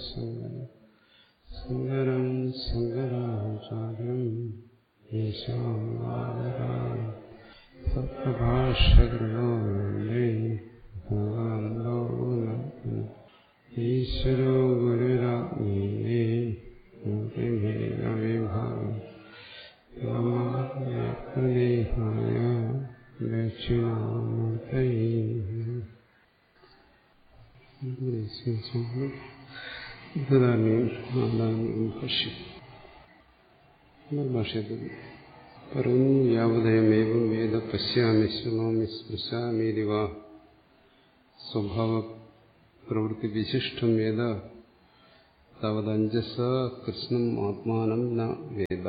ശങ്കര ശങ്കരം ശങ്കരാചാര്യം സപ്രഭാഷകൃതേ ഭഗവന്തോ ഈശ്വരോ ഗുരുരാജ്ഞേ വിഭാഗം ദേഹായ ദക്ഷിണാമൂർത്തയേ ഇതാനും ആദാനും ഭക്ഷ്യം ഭാഷ്യത്തിൽ പറഞ്ഞു യാവതയമേവം വേദ പശ്യാമി ശൃണോമി സ്പൃശാമീതി വാ സ്വഭാവ പ്രവൃത്തി വിശിഷ്ടം വേദ തവതഞ്ജസ കൃഷ്ണം ആത്മാനം ന വേദ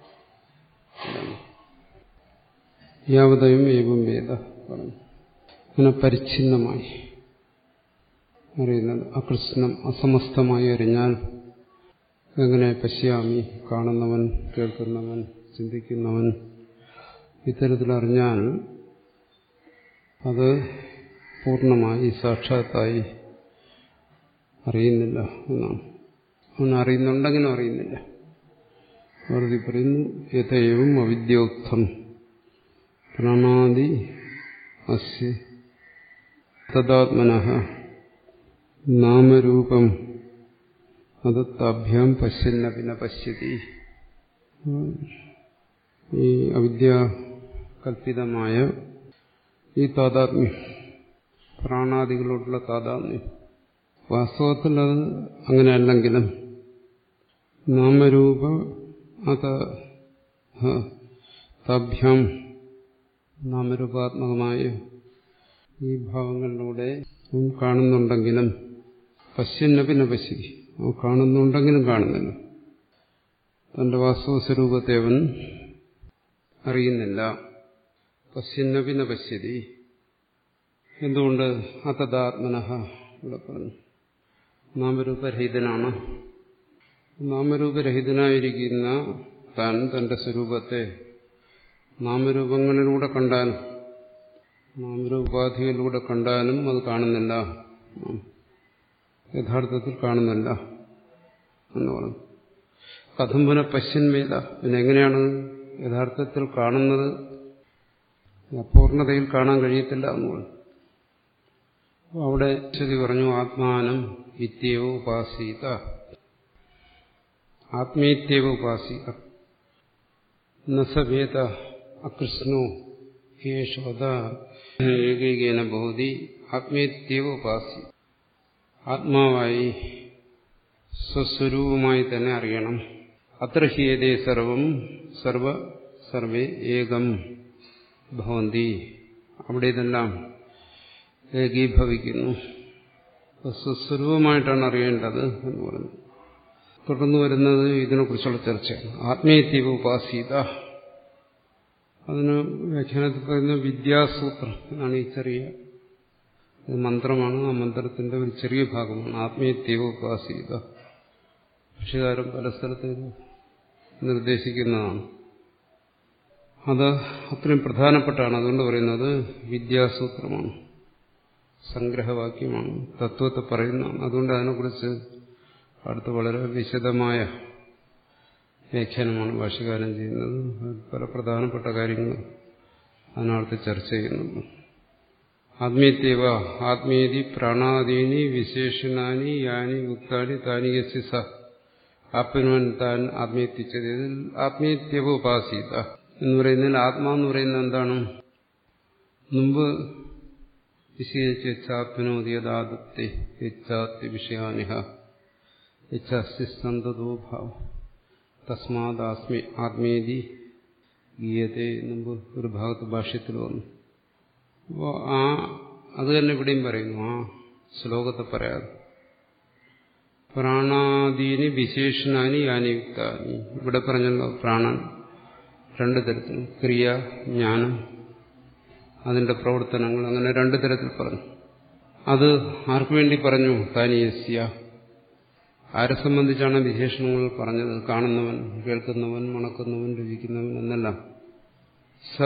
യാവതയും ഏവം വേദ പറഞ്ഞു അങ്ങനെ പരിച്ഛിന്നമായി അറിയുന്നത് അകൃഷ്ണം അസമസ്തമായി അറിഞ്ഞാൽ എങ്ങനെ പശ്യാമി കാണുന്നവൻ കേൾക്കുന്നവൻ ചിന്തിക്കുന്നവൻ ഇത്തരത്തിലറിഞ്ഞാൽ അത് പൂർണ്ണമായി സാക്ഷാത്തായി അറിയുന്നില്ല എന്നാണ് അവൻ അറിയുന്നുണ്ടെങ്കിലും അറിയുന്നില്ല വെറുതെ പറയുന്നു യഥയവും അവിദ്യോക്തം പ്രണാദി അസ്യ തദാത്മന നാമരൂപം അതത്താഭ്യാം പശ്യന്ന പിന്നെ പശ്യതി ഈ അവിദ്യ കൽപ്പിതമായ ഈ താതാത്മ്യം പ്രാണാദികളോടുള്ള താതാത്മ്യം വാസ്തവത്തിൽ അത് അങ്ങനെയല്ലെങ്കിലും നാമരൂപ അത് താഭ്യാം നാമരൂപാത്മകമായ ഈ ഭാവങ്ങളിലൂടെ അവൻ കാണുന്നുണ്ടെങ്കിലും പശ്യന്ന പിന്നെ പശ്യതി അവൻ കാണുന്നുണ്ടെങ്കിലും കാണുന്നില്ല തന്റെ വാസ്തവ സ്വരൂപത്തെ അവൻ അറിയുന്നില്ല പശ്യന്ന പിന്നെ പശ്യതി എന്തുകൊണ്ട് അതദാത്മന ഇവിടെ പറഞ്ഞു നാമരൂപരഹിതനാണ് നാമരൂപരഹിതനായിരിക്കുന്ന താൻ തന്റെ സ്വരൂപത്തെ നാമരൂപങ്ങളിലൂടെ കണ്ടാലും നാമരൂപാധികളിലൂടെ കണ്ടാലും അത് കാണുന്നില്ല യഥാർത്ഥത്തിൽ കാണുന്നില്ല എന്ന് പറഞ്ഞു കഥം പുന പശ്യന്മേത പിന്നെ എങ്ങനെയാണ് യഥാർത്ഥത്തിൽ കാണുന്നത് അപൂർണതയിൽ കാണാൻ കഴിയത്തില്ല എന്ന് പറഞ്ഞു അവിടെ ശ്രുതി പറഞ്ഞു ആത്മാനം വിദ്യയോ ഉപാസീത ആത്മീത്യവ ഉപാസീത നസവേദ അകൃഷ്ണോ യേശോദ ഏകൈകേന ബഹുതി ആത്മീത്യവ ഉപാസി ആത്മാവായി സ്വസ്വരൂപമായി തന്നെ അറിയണം അത്ര ഹ്യേതേ സർവം സർവ സർവേ ഏകം ഭവന്തി അവിടെ ഇതെല്ലാം ഏകീഭവിക്കുന്നു സ്വസ്വരൂപമായിട്ടാണ് അറിയേണ്ടത് എന്ന് പറഞ്ഞു തുടർന്നു വരുന്നത് ഇതിനെക്കുറിച്ചുള്ള ചർച്ചയാണ് ആത്മീയത്തീവ ഉപാസീത അതിന് വ്യാഖ്യാനത്തിൽ പറയുന്ന വിദ്യാസൂത്രം എന്നാണ് ഈ ചെറിയ മന്ത്രമാണ് ആ മന്ത്രത്തിന്റെ ഒരു ചെറിയ ഭാഗമാണ് ആത്മീയത്തീവ ഉപാസീത ഭക്ഷ്യകാരം പല സ്ഥലത്ത് നിർദ്ദേശിക്കുന്നതാണ് അത് അത്രയും പ്രധാനപ്പെട്ടാണ് അതുകൊണ്ട് പറയുന്നത് വിദ്യാസൂത്രമാണ് സംഗ്രഹവാക്യമാണ് തത്വത്തെ പറയുന്നതാണ് അതുകൊണ്ട് അതിനെക്കുറിച്ച് അടുത്ത് വളരെ വിശദമായ വ്യാഖ്യാനമാണ് ഭാഷ്യകാരം ചെയ്യുന്നത് പല പ്രധാനപ്പെട്ട കാര്യങ്ങൾ അതിനകത്ത് ചർച്ച ചെയ്യുന്നുണ്ട് ആത്മീയത്തേവ ആത്മീയതി പ്രാണാദീനി വിശേഷണാനി യാനി യുക്താനി താനികസി സ ആത്മനുവൻ താൻ ആത്മീയത്തിച്ചത് ഇതിൽ ആത്മീയത്യവ ഉപാസീത എന്ന് പറയുന്നതിൽ ആത്മാന്ന് പറയുന്നത് എന്താണ് മുമ്പ് വിശേഷിച്ച് യച്ചാത്മനോദിയതാദത്തെ യച്ചാത്തി വിഷയാനിഹ യച്ചാസ്തി സന്തതോ ഭാവം തസ്മാദാസ്മി ആത്മീയതി ഗീയത്തെ മുമ്പ് ഒരു ഭാഗത്ത് ഭാഷ്യത്തിൽ വന്നു അപ്പോൾ ആ അത് തന്നെ ഇവിടെയും പറയുന്നു ആ ശ്ലോകത്തെ പറയാതെ പ്രാണാദീനി വിശേഷണാനി യാനിയുക്താനി ഇവിടെ പറഞ്ഞല്ലോ പ്രാണൻ രണ്ടു തരത്തിൽ ക്രിയ ജ്ഞാനം അതിന്റെ പ്രവർത്തനങ്ങൾ അങ്ങനെ രണ്ടു തരത്തിൽ പറഞ്ഞു അത് ആർക്കു വേണ്ടി പറഞ്ഞു താനിയസ്യ ആരെ സംബന്ധിച്ചാണ് വിശേഷണങ്ങൾ പറഞ്ഞത് കാണുന്നവൻ കേൾക്കുന്നവൻ മണക്കുന്നവൻ രുചിക്കുന്നവൻ എന്നെല്ലാം സ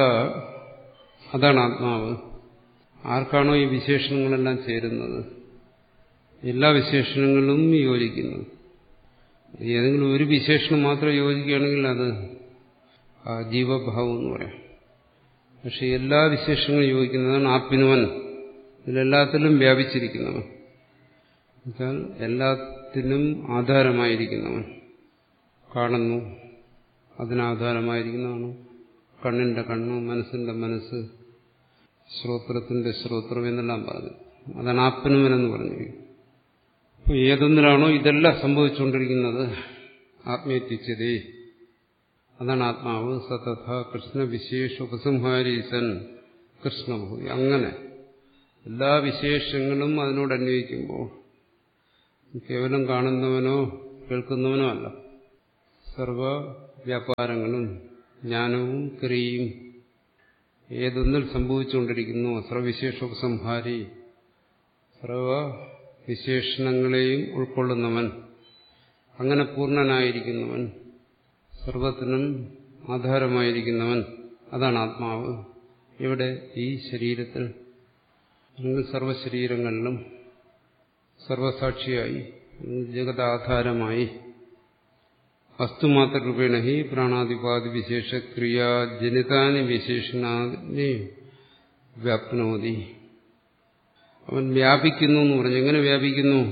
അതാണ് ആത്മാവ് ആർക്കാണോ ഈ വിശേഷണങ്ങളെല്ലാം ചേരുന്നത് എല്ലാ വിശേഷണങ്ങളും യോജിക്കുന്നത് ഏതെങ്കിലും ഒരു വിശേഷണം മാത്രം യോജിക്കുകയാണെങ്കിൽ അത് ആ ജീവഭാവം എന്ന് പറയാം പക്ഷെ എല്ലാ വിശേഷങ്ങളും യോജിക്കുന്നതാണ് ആത്മിനുവൻ ഇതിലെല്ലാത്തിലും വ്യാപിച്ചിരിക്കുന്നവൻ എന്നുവെച്ചാൽ എല്ലാത്തിനും ആധാരമായിരിക്കുന്നവൻ കാണുന്നു അതിനാധാരമായിരിക്കുന്നതാണ് കണ്ണിന്റെ കണ്ണ് മനസ്സിന്റെ മനസ്സ് ശ്രോത്രത്തിന്റെ ശ്രോത്രം എന്നെല്ലാം പറഞ്ഞു അതാണ് ആത്മനുവനെന്ന് പറഞ്ഞു അപ്പോൾ ഏതൊന്നിലാണോ ഇതെല്ലാം സംഭവിച്ചുകൊണ്ടിരിക്കുന്നത് ആത്മീയത്തിച്ചതേ അതാണ് ആത്മാവ് സതഥ കൃഷ്ണ വിശേഷ ഉപസംഹാരീസൻ കൃഷ്ണഭൂതി അങ്ങനെ എല്ലാ വിശേഷങ്ങളും അതിനോട് അന്വയിക്കുമ്പോൾ കേവലം കാണുന്നവനോ കേൾക്കുന്നവനോ അല്ല സർവ വ്യാപാരങ്ങളും ജ്ഞാനവും ക്രിയയും ഏതൊന്നിൽ സംഭവിച്ചുകൊണ്ടിരിക്കുന്നു സർവവിശേഷോപസംഹാരി സർവ വിശേഷണങ്ങളെയും ഉൾക്കൊള്ളുന്നവൻ അങ്ങനെ പൂർണ്ണനായിരിക്കുന്നവൻ സർവത്തിനും ആധാരമായിരിക്കുന്നവൻ അതാണ് ആത്മാവ് ഇവിടെ ഈ ശരീരത്തിൽ അല്ലെങ്കിൽ സർവശരീരങ്ങളിലും സർവസാക്ഷിയായി ജഗതാധാരമായി വസ്തുമാത്രൂപേണ ഹി പ്രാണാദിപാതി വിശേഷ ക്രിയാജനിതാനി വിശേഷണാനി വ്യാപ്നോതി അവൻ വ്യാപിക്കുന്നു എന്ന് പറഞ്ഞു എങ്ങനെ വ്യാപിക്കുന്നു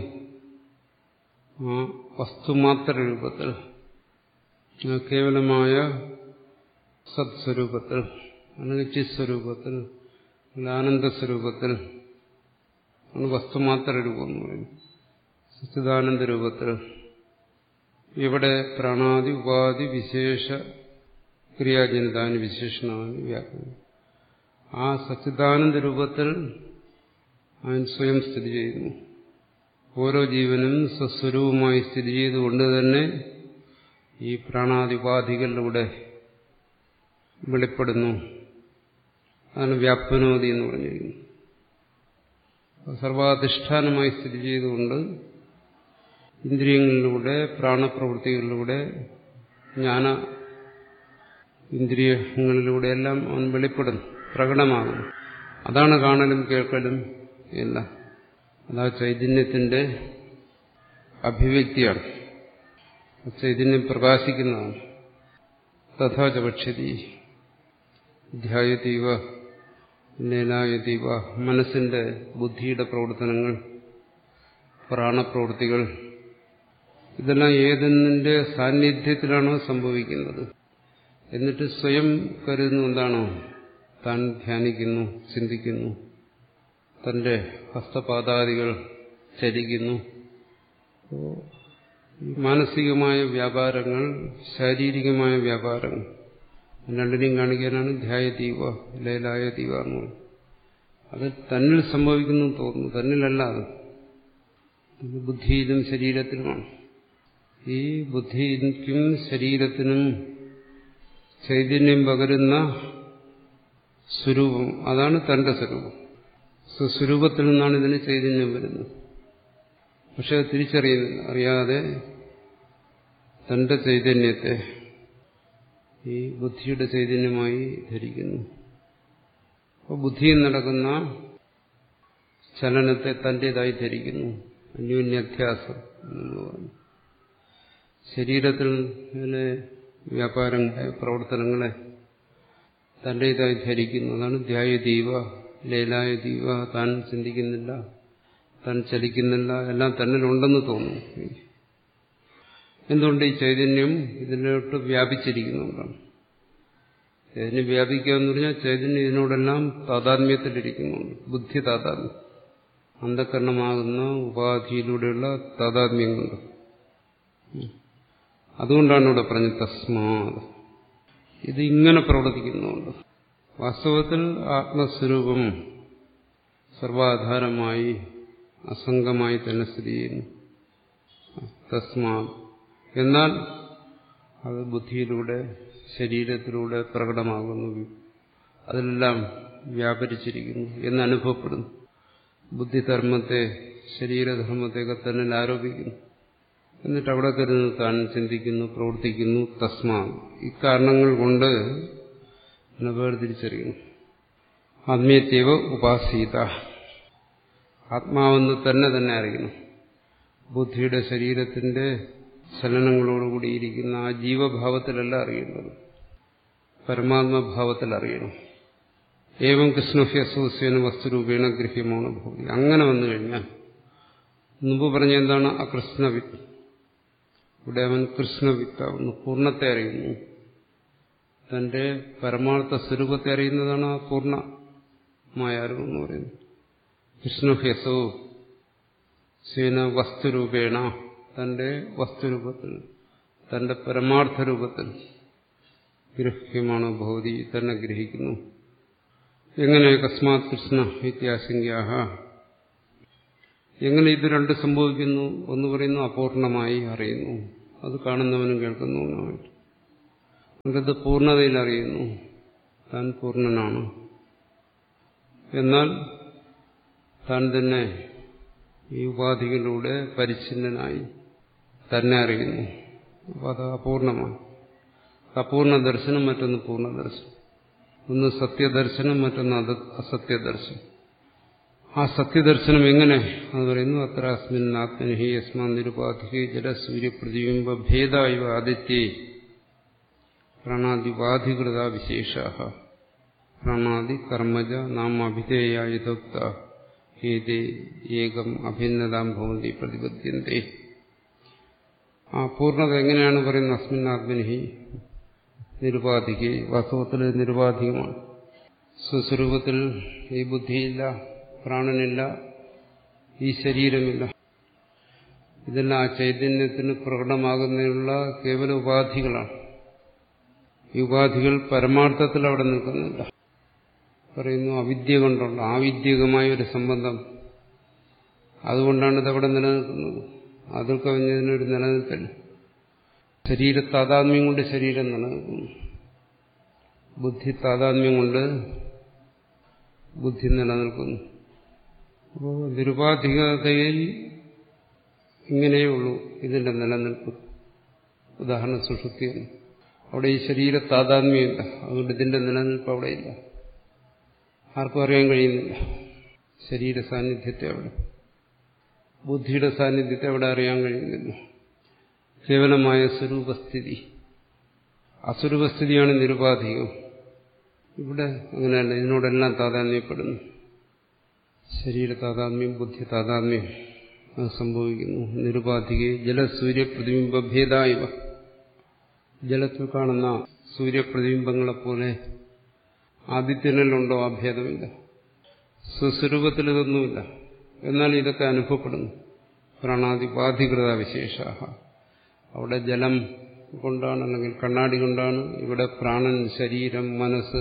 ആ വസ്തുമാത്ര രൂപത്തിൽ കേവലമായ സത്സ്വരൂപത്തിൽ അല്ലെങ്കിൽ ചിസ്വരൂപത്തിൽ അല്ലെങ്കിൽ ആനന്ദസ്വരൂപത്തിൽ ആണ് വസ്തുമാത്ര രൂപം എന്ന് പറയുന്നത് സച്ചിദാനന്ദ രൂപത്തിൽ ഇവിടെ പ്രാണാദി ഉപാധി വിശേഷ ക്രിയാജനിതാനി വിശേഷണാനി വ്യാപനം ആ സച്ചിദാനന്ദ രൂപത്തിൽ അവൻ സ്വയം സ്ഥിതി ചെയ്യുന്നു ഓരോ ജീവനും സ്വസ്വരൂപമായി സ്ഥിതി ചെയ്തുകൊണ്ട് തന്നെ ഈ പ്രാണാദിപാധികളിലൂടെ വെളിപ്പെടുന്നു അതാണ് വ്യാപനോതി എന്ന് പറഞ്ഞിരിക്കുന്നത് സർവാധിഷ്ഠാനമായി സ്ഥിതി ചെയ്തുകൊണ്ട് ഇന്ദ്രിയങ്ങളിലൂടെ പ്രാണപ്രവൃത്തികളിലൂടെ ജ്ഞാന ഇന്ദ്രിയങ്ങളിലൂടെ എല്ലാം അവൻ വെളിപ്പെടുന്നു പ്രകടമാകുന്നു അതാണ് കാണലും കേൾക്കലും എല്ലാം അതാ ചൈതന്യത്തിന്റെ അഭിവ്യക്തിയാണ് ചൈതന്യം പ്രകാശിക്കുന്നതാണ് തഥാച പക്ഷതി ധ്യായതീവ ലീലായതീവ മനസ്സിന്റെ ബുദ്ധിയുടെ പ്രവർത്തനങ്ങൾ പ്രാണപ്രവൃത്തികൾ ഇതെല്ലാം ഏതെന്നിന്റെ സാന്നിധ്യത്തിലാണോ സംഭവിക്കുന്നത് എന്നിട്ട് സ്വയം കരുതുന്നു എന്താണോ താൻ ധ്യാനിക്കുന്നു ചിന്തിക്കുന്നു തന്റെ ഹസ്തപാദാദികൾ ചരിക്കുന്നു മാനസികമായ വ്യാപാരങ്ങൾ ശാരീരികമായ വ്യാപാരങ്ങൾ രണ്ടിനെയും കാണിക്കാനാണ് ധ്യായതീവ ലൈലായ തീവ എന്ന് പറയുന്നത് അത് തന്നിൽ സംഭവിക്കുന്നു തോന്നുന്നു തന്നിലല്ല അത് ബുദ്ധിയിലും ശരീരത്തിലുമാണ് ഈ ബുദ്ധിക്കും ശരീരത്തിനും ചൈതന്യം പകരുന്ന സ്വരൂപം അതാണ് തന്റെ സ്വരൂപം സ്വസ്വരൂപത്തിൽ നിന്നാണ് ഇതിന് ചൈതന്യം വരുന്നത് പക്ഷെ അത് തിരിച്ചറിയുന്നില്ല അറിയാതെ തന്റെ ചൈതന്യത്തെ ഈ ബുദ്ധിയുടെ ചൈതന്യമായി ധരിക്കുന്നു അപ്പോൾ ബുദ്ധിയിൽ നടക്കുന്ന ചലനത്തെ തന്റേതായി ധരിക്കുന്നു അന്യോന്യധ്യാസം എന്ന് പറഞ്ഞു ശരീരത്തിലെ വ്യാപാരങ്ങളെ പ്രവർത്തനങ്ങളെ തന്റേതായി ധരിക്കുന്നു അതാണ് ധ്യായദീവ ലൈലായ ദീവ താൻ ചിന്തിക്കുന്നില്ല താൻ ചലിക്കുന്നില്ല എല്ലാം തന്നിലുണ്ടെന്ന് തോന്നുന്നു എന്തുകൊണ്ട് ഈ ചൈതന്യം ഇതിലോട്ട് വ്യാപിച്ചിരിക്കുന്നുണ്ടാണ് ചൈതന്യം വ്യാപിക്കുക എന്ന് പറഞ്ഞാൽ ചൈതന്യം ഇതിനോടെല്ലാം താതാത്മ്യത്തിലിരിക്കുന്നുണ്ട് ബുദ്ധി താതാത്മ്യം അന്ധകരണമാകുന്ന ഉപാധിയിലൂടെയുള്ള താതാത്മ്യം കൊണ്ട് അതുകൊണ്ടാണ് ഇവിടെ പറഞ്ഞത് തസ്മാത് ഇത് ഇങ്ങനെ പ്രവർത്തിക്കുന്നുണ്ട് വാസ്തവത്തിൽ ആത്മസ്വരൂപം സർവാധാരമായി അസംഗമായി തന്നെ സ്ഥിതി ചെയ്യുന്നു തസ്മാ എന്നാൽ അത് ബുദ്ധിയിലൂടെ ശരീരത്തിലൂടെ പ്രകടമാകുന്നു അതിലെല്ലാം വ്യാപരിച്ചിരിക്കുന്നു എന്നനുഭവപ്പെടുന്നു ബുദ്ധിധർമ്മത്തെ ശരീരധർമ്മത്തെയൊക്കെ തന്നെ ആരോപിക്കുന്നു എന്നിട്ട് അവിടെ കരുതുന്നു താൻ ചിന്തിക്കുന്നു പ്രവർത്തിക്കുന്നു തസ്മാ ഇക്കാരണങ്ങൾ കൊണ്ട് വേർതിരിച്ചറിയുന്നു ആത്മീയത്യവ ഉപാസീത ആത്മാവെന്ന് തന്നെ തന്നെ അറിയുന്നു ബുദ്ധിയുടെ ശരീരത്തിന്റെ ചലനങ്ങളോടുകൂടിയിരിക്കുന്ന ആ ജീവഭാവത്തിലല്ല അറിയേണ്ടത് പരമാത്മഭാവത്തിൽ അറിയണം ഏവം കൃഷ്ണഹ്യസൂസ്യന വസ്തുരൂപേണ ഗൃഹ്യമാണ് ഭൂമി അങ്ങനെ വന്നു കഴിഞ്ഞാൽ മുമ്പ് പറഞ്ഞ എന്താണ് അകൃഷ്ണവിത്ത് ഇവിടെ അവൻ കൃഷ്ണവിത്താവുന്നു പൂർണ്ണത്തെ അറിയുന്നു തന്റെ പരമാർത്ഥ സ്വരൂപത്തെ അറിയുന്നതാണ് ആ പൂർണ്ണമായ അറിവെന്ന് പറയുന്നത് കൃഷ്ണഹ്യസോ സ്വേന വസ്തുരൂപേണ തന്റെ വസ്തുരൂപത്തിൽ തന്റെ പരമാർത്ഥ രൂപത്തിൽ ഗൃഹ്യമാണ് ഭൗതി തന്നെ ഗ്രഹിക്കുന്നു എങ്ങനെ കസ്മാത് കൃഷ്ണ ഇത്യാശങ്കാഹ എങ്ങനെ ഇത് രണ്ട് സംഭവിക്കുന്നു ഒന്ന് പറയുന്നു അപൂർണമായി അറിയുന്നു അത് കാണുന്നവനും കേൾക്കുന്നവനുമായിട്ട് അത് പൂർണ്ണതയിൽ അറിയുന്നു താൻ പൂർണ്ണനാണ് എന്നാൽ താൻ തന്നെ ഈ ഉപാധികളിലൂടെ പരിച്ഛിന്നനായി തന്നെ അറിയുന്നു അപ്പോൾ അത് അപൂർണമാണ് അപൂർണ ദർശനം മറ്റൊന്ന് പൂർണ്ണ ദർശനം ഒന്ന് സത്യദർശനം മറ്റൊന്ന് അത് അസത്യദർശനം ആ സത്യദർശനം എങ്ങനെ അത് പറയുന്നു അത്ര അസ്മിൻ ആത്മനിഹി യസ്മാൻ നിരുപാധികെ ജലസൂര്യപ്രതിബിംബ ഭേദ ഇവ ആദിത്യേ പ്രാണാദിപാധികൃത വിശേഷ പ്രാണാദി കർമ്മജ നാം അഭിധേയ യഥോക്ത ഹേതേ ഏകം അഭിന്നതാം ഭവന്തി പ്രതിപദ്യന്തേ ആ പൂർണ്ണത എങ്ങനെയാണ് പറയുന്നത് അസ്മിൻ ആത്മനിഹി നിരുപാധികെ വാസ്തവത്തിൽ നിരുപാധികമാണ് സ്വസ്വരൂപത്തിൽ ഈ ബുദ്ധിയില്ല പ്രാണനില്ല ഈ ശരീരമില്ല ഇതെല്ലാം ആ ചൈതന്യത്തിന് പ്രകടമാകുന്നതിനുള്ള കേവല ഉപാധികളാണ് ഈ ഉപാധികൾ പരമാർത്ഥത്തിൽ അവിടെ നിൽക്കുന്നില്ല പറയുന്നു അവിദ്യ കൊണ്ടുള്ള ആവിദ്യകമായ ഒരു സംബന്ധം അതുകൊണ്ടാണ് ഇതവിടെ നിലനിൽക്കുന്നത് അതിൽ കവിഞ്ഞതിനൊരു നിലനിൽപ്പില്ല ശരീര താതാത്മ്യം കൊണ്ട് ശരീരം നിലനിൽക്കുന്നു ബുദ്ധി താതാത്മ്യം കൊണ്ട് ബുദ്ധി നിലനിൽക്കുന്നു അപ്പോൾ നിരുപാധികതയിൽ ഇങ്ങനെയുള്ളൂ ഇതിന്റെ നിലനിൽപ്പ് ഉദാഹരണം സുഷുപ്തിയാണ് അവിടെ ഈ ശരീര താതാത്മ്യമില്ല അതുകൊണ്ട് ഇതിന്റെ നിലനിൽപ്പ് അവിടെയില്ല ആർക്കും അറിയാൻ കഴിയുന്നില്ല ശരീര സാന്നിധ്യത്തെ അവിടെ ബുദ്ധിയുടെ സാന്നിധ്യത്തെ അവിടെ അറിയാൻ കഴിയുന്നില്ല കേവലമായ സ്വരൂപസ്ഥിതി അസ്വരൂപസ്ഥിതിയാണ് നിരുപാധികം ഇവിടെ അങ്ങനെയല്ല ഇതിനോടെല്ലാം താതാത്മ്യപ്പെടുന്നു ശരീര താതാത്മ്യം ബുദ്ധി താതാത്മ്യം അത് സംഭവിക്കുന്നു നിരുപാധികെ ജലസൂര്യ പ്രതിബിംബഭേദായവ ജലത്തിൽ കാണുന്ന സൂര്യപ്രതിബിംബങ്ങളെപ്പോലെ ആദിത്യനിലുണ്ടോ ആ ഭേദമില്ല സ്വസ്വരൂപത്തിൽ ഇതൊന്നുമില്ല എന്നാൽ ഇതൊക്കെ അനുഭവപ്പെടുന്നു പ്രാണാതിപാധികൃത വിശേഷ അവിടെ ജലം കൊണ്ടാണ് അല്ലെങ്കിൽ കണ്ണാടി കൊണ്ടാണ് ഇവിടെ പ്രാണൻ ശരീരം മനസ്സ്